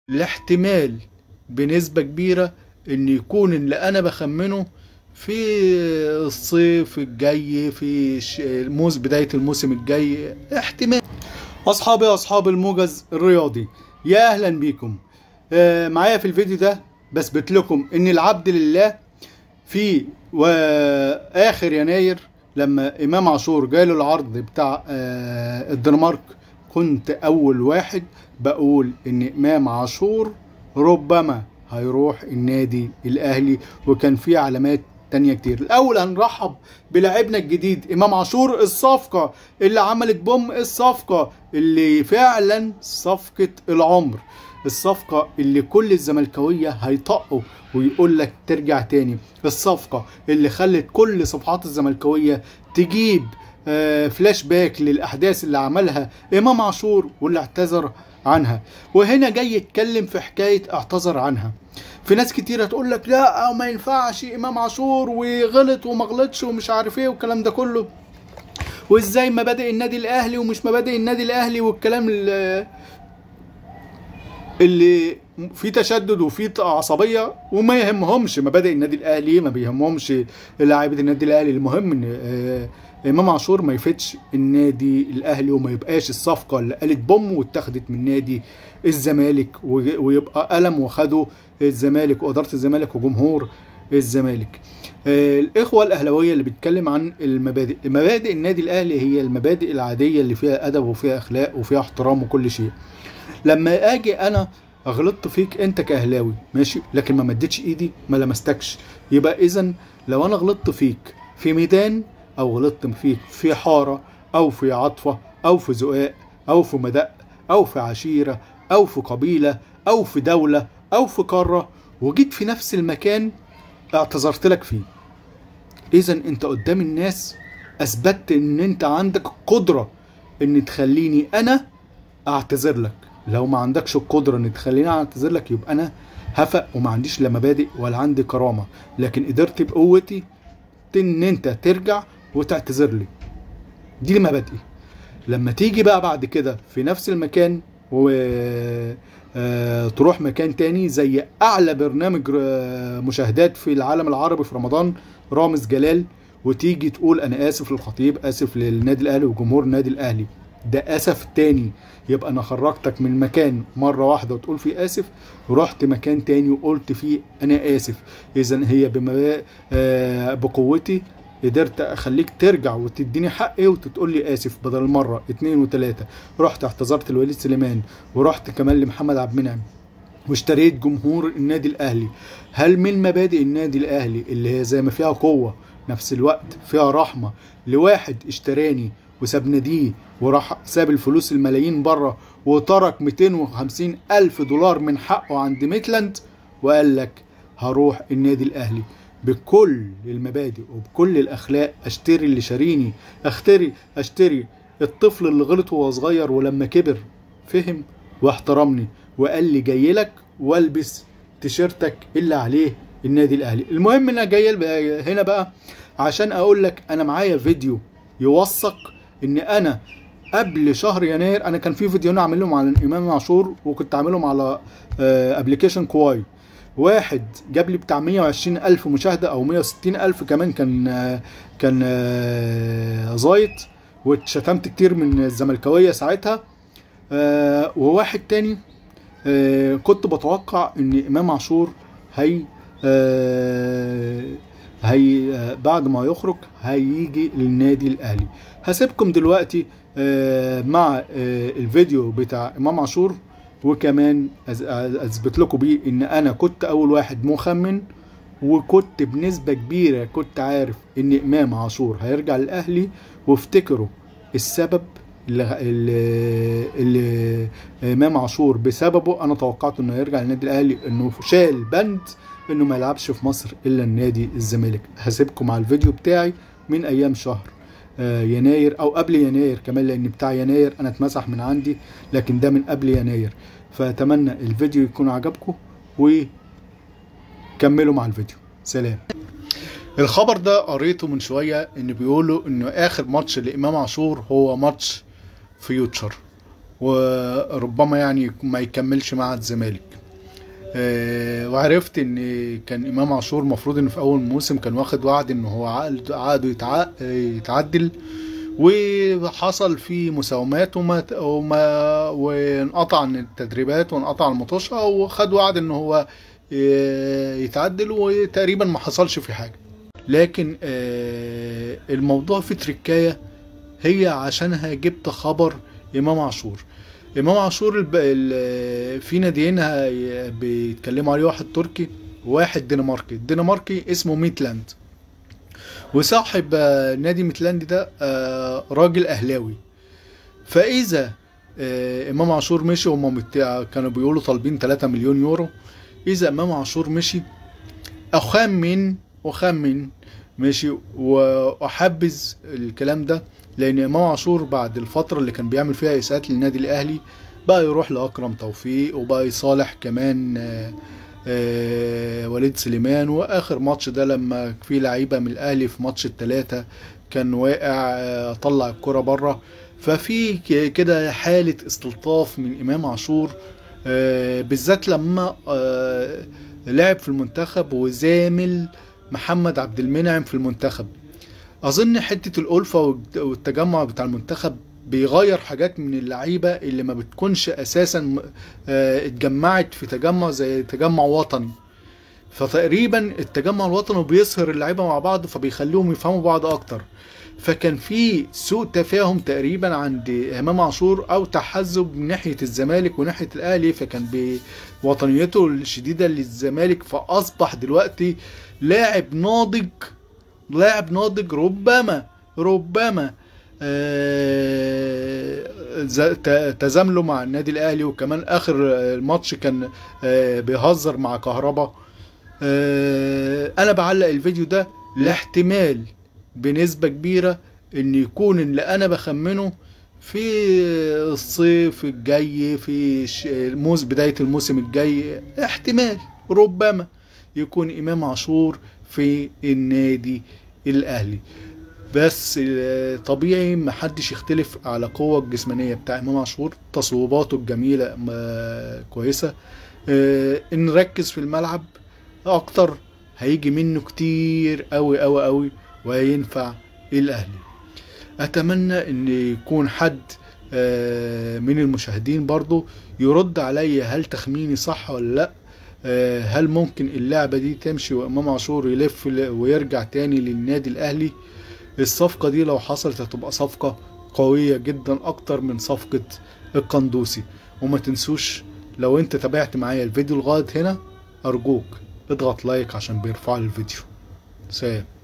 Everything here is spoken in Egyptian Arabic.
الاحتمال بنسبة كبيرة ان يكون اللي انا بخمنه في الصيف الجاي في الش- الموس بداية الموسم الجاي احتمال اصحابي اصحاب الموجز الرياضي يا اهلا بيكم آه، معايا في الفيديو ده بثبت لكم ان العبد لله في واخر يناير لما امام عاشور جاله العرض بتاع آه، الدنمارك كنت اول واحد بقول ان امام عاشور ربما هيروح النادي الاهلي وكان في علامات تانية كتير الاول هنرحب بلاعبنا الجديد امام عاشور الصفقة اللي عملت بوم الصفقة اللي فعلا صفقة العمر الصفقة اللي كل الزملكاوية هيطقوا ويقول لك ترجع تاني الصفقة اللي خلت كل صفحات الزملكاوية تجيب آه، فلاش باك للأحداث اللي عملها إمام عاشور واللي اعتذر عنها وهنا جاي يتكلم في حكاية اعتذر عنها في ناس كتيرة تقول لك لا ما ينفعش إمام عاشور وغلط وما غلطش ومش عارف ايه والكلام ده كله وازاي مبادئ النادي الاهلي ومش مبادئ النادي الاهلي والكلام ال- اللي في تشدد وفي عصبيه وما يهمهمش مبادئ النادي الاهلي ما بيهمهمش لاعيبه النادي الاهلي المهم ان آه، امام عاشور ما يفيدش النادي الاهلي وما يبقاش الصفقه اللي قالت بوم واتخذت من نادي الزمالك وي- ويبقى قلم وخده الزمالك واداره الزمالك وجمهور الزمالك آه، الاخوه الاهلاويه اللي بيتكلم عن المبادئ مبادئ النادي الاهلي هي المبادئ العاديه اللي فيها ادب وفيها اخلاق وفيها احترام وكل شيء لما اجي انا غلطت فيك انت كاهلاوي ماشي لكن ما مدتش ايدي ما لمستكش يبقى اذا لو انا غلطت فيك في ميدان او غلطت فيك في حاره او في عطفه او في زقاق او في مدق او في عشيره او في قبيله او في دوله او في قاره وجيت في نفس المكان اعتذرت لك فيه اذا انت قدام الناس اثبتت ان انت عندك قدره ان تخليني انا اعتذر لك لو ما عندكش القدره ان تخليني اعتذر لك يبقى انا هفق وما عنديش لا مبادئ ولا عندي كرامه لكن قدرت بقوتي ان انت ترجع وتعتذر لي دي مبادئي لما تيجي بقى بعد كده في نفس المكان و آه، تروح مكان تاني زي اعلى برنامج آه، مشاهدات في العالم العربي في رمضان رامز جلال وتيجي تقول انا اسف للخطيب اسف للنادي الاهلي وجمهور النادي الاهلي ده اسف تاني يبقى انا خرجتك من مكان مره واحده وتقول فيه اسف ورحت مكان تاني وقلت فيه انا اسف اذا هي بما آه، بقوتي قدرت اخليك ترجع وتديني حقي وتقول لي اسف بدل مره اتنين وتلاته رحت اعتذرت لوليد سليمان ورحت كمان لمحمد عبد المنعم واشتريت جمهور النادي الاهلي هل من مبادئ النادي الاهلي اللي هي زي ما فيها قوه نفس الوقت فيها رحمه لواحد اشتراني وساب ناديه وراح ساب الفلوس الملايين بره وترك 250 الف دولار من حقه عند ميتلاند وقال لك هروح النادي الاهلي بكل المبادئ وبكل الاخلاق اشتري اللي شاريني اشتري اشتري الطفل اللي غلط وهو صغير ولما كبر فهم واحترمني وقال لي جاي لك والبس تيشيرتك اللي عليه النادي الاهلي المهم انا جاي بقى- هنا بقى عشان اقول لك انا معايا فيديو يوثق ان انا قبل شهر يناير انا كان في فيديو انا عاملهم على امام عاشور وكنت عاملهم على ابلكيشن كواي واحد جاب لي بتاع 120 الف مشاهده او 160 الف كمان كان آه، كان آه، زايط واتشتمت كتير من الزملكاويه ساعتها آه، وواحد تاني آه، كنت بتوقع ان امام عاشور هي آه، هي آه، بعد ما يخرج هيجي للنادي الاهلي هسيبكم دلوقتي آه، مع آه، الفيديو بتاع امام عاشور وكمان أز- اثبت لكم بيه ان انا كنت اول واحد مخمن وكنت بنسبة كبيرة كنت عارف ان امام عاشور هيرجع للاهلي وافتكروا السبب اللي, اللي, اللي امام عاشور بسببه انا توقعت انه هيرجع للنادي الاهلي انه شال بند انه ما يلعبش في مصر الا النادي الزمالك هسيبكم على الفيديو بتاعي من ايام شهر آه، يناير او قبل يناير كمان لان بتاع يناير انا اتمسح من عندي لكن ده من قبل يناير فاتمنى الفيديو يكون عجبكم وكملوا مع الفيديو سلام الخبر ده قريته من شويه ان بيقولوا انه اخر ماتش لامام عاشور هو ماتش فيوتشر وربما يعني ما يكملش مع الزمالك آه، وعرفت ان كان امام عاشور المفروض ان في اول موسم كان واخد وعد ان هو عقد عقده يتع- يتعدل وحصل فيه مساومات وما وما وانقطع عن التدريبات وانقطع عن المطوشه وخد وعد ان هو ي- يتعدل وتقريبا ما حصلش في حاجه لكن آه، الموضوع في تركايه هي عشانها جبت خبر امام عاشور امام عاشور الب... ال... في ناديين هي- بيتكلموا عليه واحد تركي وواحد دنماركي الدنماركي اسمه ميتلاند وصاحب آه، نادي ميتلاند ده آه، راجل اهلاوي فاذا آه، امام عاشور مشي هم مت... كانوا بيقولوا طالبين 3 مليون يورو اذا امام عاشور مشي اخمن اخمن ماشي واحبذ الكلام ده لان امام عاشور بعد الفتره اللي كان بيعمل فيها اساءات للنادي الاهلي بقى يروح لاكرم توفيق وبقى يصالح كمان آه، آه، وليد سليمان واخر ماتش ده لما في لعيبه من الاهلي في ماتش الثلاثه كان واقع آه، طلع الكره بره ففي ك- كده حاله استلطاف من امام عاشور آه، بالذات لما آه، لعب في المنتخب وزامل محمد عبد المنعم في المنتخب اظن حته الالفه والت- والتجمع بتاع المنتخب بيغير حاجات من اللعيبه اللي ما بتكونش اساسا م- آه، اتجمعت في تجمع زي تجمع وطني فتقريبا التجمع الوطني بيسهر اللعيبه مع بعض فبيخليهم يفهموا بعض اكتر فكان في سوء تفاهم تقريبا عند امام عاشور او تحزب من ناحيه الزمالك وناحيه الاهلي فكان بوطنيته الشديده للزمالك فاصبح دلوقتي لاعب ناضج لاعب ناضج ربما ربما آه، ز- ت- تزامله مع النادي الاهلي وكمان اخر الماتش كان آه، بيهزر مع كهربا آه، انا بعلق الفيديو ده لاحتمال بنسبة كبيرة ان يكون اللي انا بخمنه في الصيف الجاي في ش- الموس بداية الموسم الجاي احتمال ربما يكون امام عاشور في النادي الاهلي بس آه، طبيعي محدش يختلف على قوة الجسمانية بتاع امام عاشور تصويباته الجميلة آه، كويسة آه، نركز في الملعب اكتر هيجي منه كتير قوي قوي قوي وهينفع الاهلي اتمنى ان يكون حد آه، من المشاهدين برضو يرد عليا هل تخميني صح ولا لا آه، هل ممكن اللعبة دي تمشي وامام عاشور يلف ل- ويرجع تاني للنادي الاهلي الصفقة دي لو حصلت هتبقى صفقة قوية جدا اكتر من صفقة القندوسي وما تنسوش لو انت تابعت معايا الفيديو لغاية هنا ارجوك اضغط لايك عشان بيرفع لي الفيديو سلام